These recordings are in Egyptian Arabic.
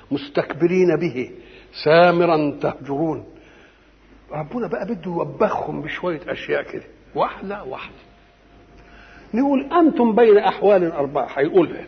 مستكبرين به سامرا تهجرون ربنا بقى بده يوبخهم بشويه اشياء كده واحده واحده نقول انتم بين احوال اربعه هيقولها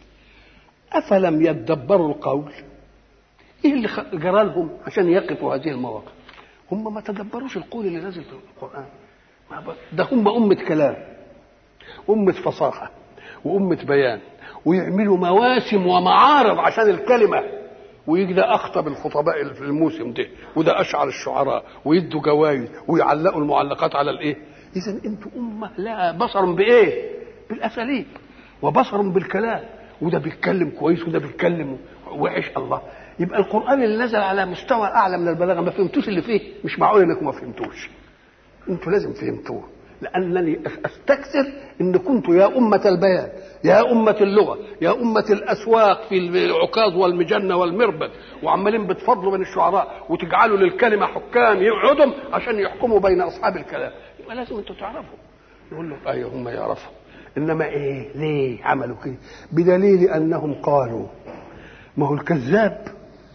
افلم يدبروا القول ايه اللي جرى لهم عشان يقفوا هذه المواقف هم ما تدبروش القول اللي نازل في القران ده هم امه كلام امه فصاحه وامه بيان ويعملوا مواسم ومعارض عشان الكلمه ويجي ده اخطب الخطباء في الموسم ده وده اشعر الشعراء ويدوا جوائز ويعلقوا المعلقات على الايه اذا انتوا امه لا بصر بايه بالاساليب وبصر بالكلام وده بيتكلم كويس وده بيتكلم وحش الله يبقى القران اللي نزل على مستوى اعلى من البلاغه ما فهمتوش اللي فيه مش معقول انكم ما فهمتوش انتوا لازم فهمتوه لانني استكثر ان كنت يا امه البيان يا أمة اللغة يا أمة الأسواق في العكاظ والمجنة والمربد وعمالين بتفضلوا من الشعراء وتجعلوا للكلمة حكام يقعدوا عشان يحكموا بين أصحاب الكلام يبقى لازم أنتوا تعرفوا يقول له أيوه هم يعرفوا إنما إيه ليه عملوا كده بدليل أنهم قالوا ما هو الكذاب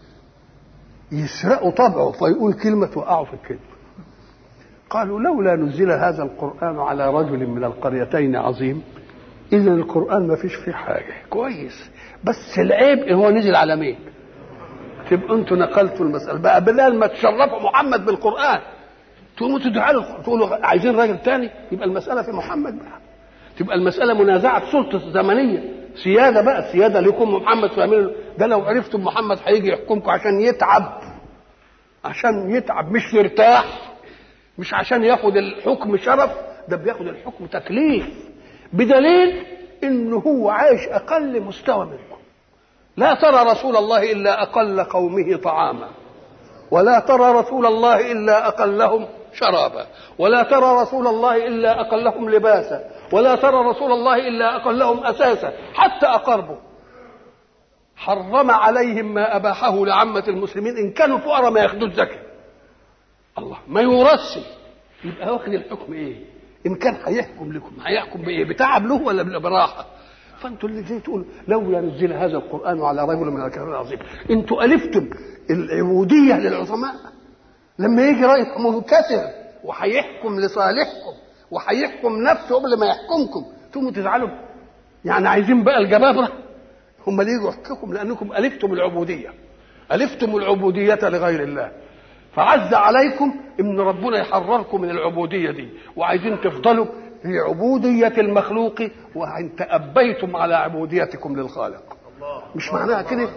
يسرقوا طبعه فيقول كلمة توقعوا في الكذب قالوا لولا نزل هذا القرآن على رجل من القريتين عظيم اذا القران ما فيش فيه حاجه كويس بس العيب هو نزل على مين تبقوا انتوا نقلتوا المساله بقى بدل ما تشرفوا محمد بالقران تقوموا تدعوا تقولوا عايزين راجل تاني يبقى المساله في محمد بقى تبقى المساله منازعه سلطه زمنيه سياده بقى السياده لكم محمد فاهمين ده لو عرفتم محمد هيجي يحكمكم عشان يتعب عشان يتعب مش يرتاح مش عشان ياخد الحكم شرف ده بياخد الحكم تكليف بدليل انه هو عايش اقل مستوى منكم لا ترى رسول الله الا اقل قومه طعاما ولا ترى رسول الله الا اقلهم شرابا ولا ترى رسول الله الا اقلهم لباسا ولا ترى رسول الله الا اقلهم اساسا حتى اقربوا حرم عليهم ما اباحه لعامه المسلمين ان كانوا فقراء ما ياخدوش زكاه الله ما يورثش يبقى واخد الحكم ايه ان كان هيحكم لكم هيحكم بايه بتعب له ولا براحه فانتوا اللي زي تقول لولا نزل هذا القران على رجل من الكافرين العظيم انتوا الفتم العبوديه للعظماء لما يجي رئيس منكسر وهيحكم لصالحكم وهيحكم نفسه قبل ما يحكمكم تقوموا تزعلوا يعني عايزين بقى الجبابره هم اللي يجوا يحكمكم لانكم الفتم العبوديه الفتم العبوديه لغير الله فعز عليكم ان ربنا يحرركم من العبوديه دي وعايزين تفضلوا في عبوديه المخلوق وان تابيتم على عبوديتكم للخالق مش معناها كده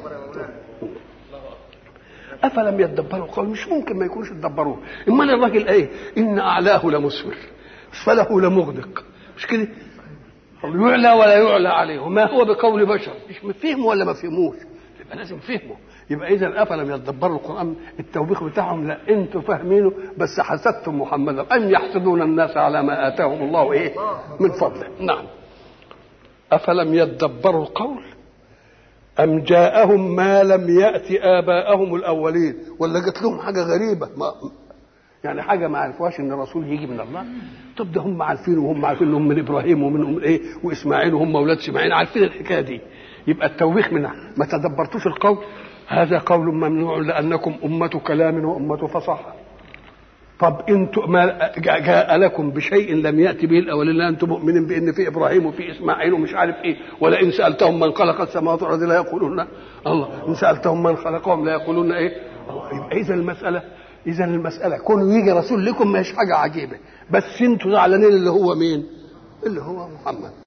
افلم يدبروا القول مش ممكن ما يكونوش يدبروه امال الراجل ايه ان اعلاه لمسفر اسفله لمغدق مش كده يعلى ولا يعلى عليه وما هو بقول بشر مش فهموا ولا ما فهموش يبقى لازم فهموا يبقى اذا افلم يدبروا القران التوبيخ بتاعهم لا انتوا فاهمينه بس حسدتم محمدا ام يحسدون الناس على ما اتاهم الله ايه من فضله نعم افلم يدبروا القول ام جاءهم ما لم يات اباءهم الاولين ولا جت لهم حاجه غريبه ما يعني حاجه ما عرفوهاش ان الرسول يجي من الله طب ده هم عارفين وهم عارفين انهم من ابراهيم ومنهم ايه واسماعيل وهم اولاد اسماعيل عارفين الحكايه دي يبقى التوبيخ من ما تدبرتوش القول هذا قول ممنوع لانكم امه كلام وامه فصاحه طب انتم ما جاء لكم بشيء لم ياتي به الاولين لا انتم مؤمنين بان في ابراهيم وفي اسماعيل ومش عارف ايه ولئن سالتهم من خلق السماوات والارض لا يقولون الله ان سالتهم من خلقهم لا يقولون ايه يبقى اذا المساله اذا المساله كونه يجي رسول لكم مش حاجه عجيبه بس انتوا زعلانين اللي هو مين اللي هو محمد